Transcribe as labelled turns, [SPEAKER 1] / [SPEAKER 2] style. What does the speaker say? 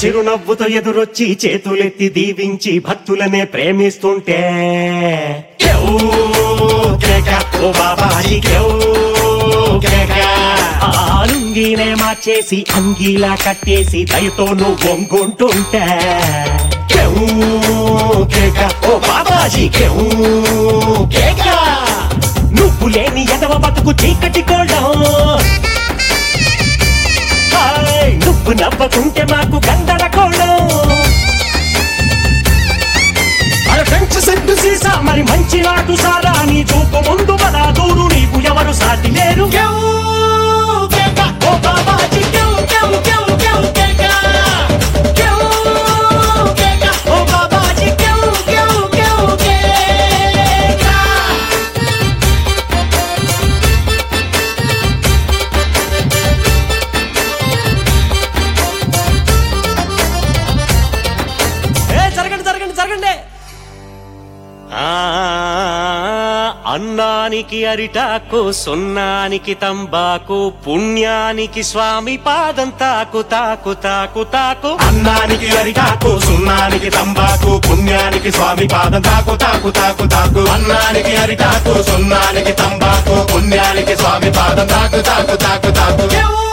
[SPEAKER 1] చిరునవ్వుతో ఎదురొచ్చి చేతులెత్తి దీవించి భక్తులనే ప్రేమిస్తుంటే కేవ్ కేక, ఓ బాబాజీ కేవ్ కేక. ఆ లుంగీనే మార్చేసి అంగీలా కట్టేసి దయతో నువ్వు వంగుంటుంటే కేవ్ కేక, ఓ బాబాజీ కేవ్ కేక. నువ్వు లేని ఎదవ బతుకు చీకటి కోళ్ళం హాయ్, నువ్వు నవ్వకుంటే మాకు గందరగోళం అరే ఫ్రెంచ్ సెంటు సీసా మరి మంచి నాటు సారా నీ చూపు ముందు మన దూరు నీకు ఎవరు సాటి లేరు కేవ్ కేక, ఓ బాబాజీ కేవ్ కేవ్ కేవ్ కేవ్ కేక. కేవ్ కేక, ఓ బాబాజీ కేవ్ కేవ్ కేవ్ కేక. ఏ జరగండి జరగండి జరగండి ఆ, అన్నానికి అరిటాకు సున్నానికి తంబాకు పుణ్యానికి స్వామి పాదం తాకు తాకు తాకు తాకు
[SPEAKER 2] అన్నానికి అరిటాకు సున్నానికి తంబాకు పుణ్యానికి స్వామి పాదం తాకు తాకు తాకు తాకు అన్నానికి అరిటాకు సున్నానికి తంబాకు పుణ్యానికి స్వామి పాదం తాకు తాకు తాకు తాకు
[SPEAKER 1] కేవ్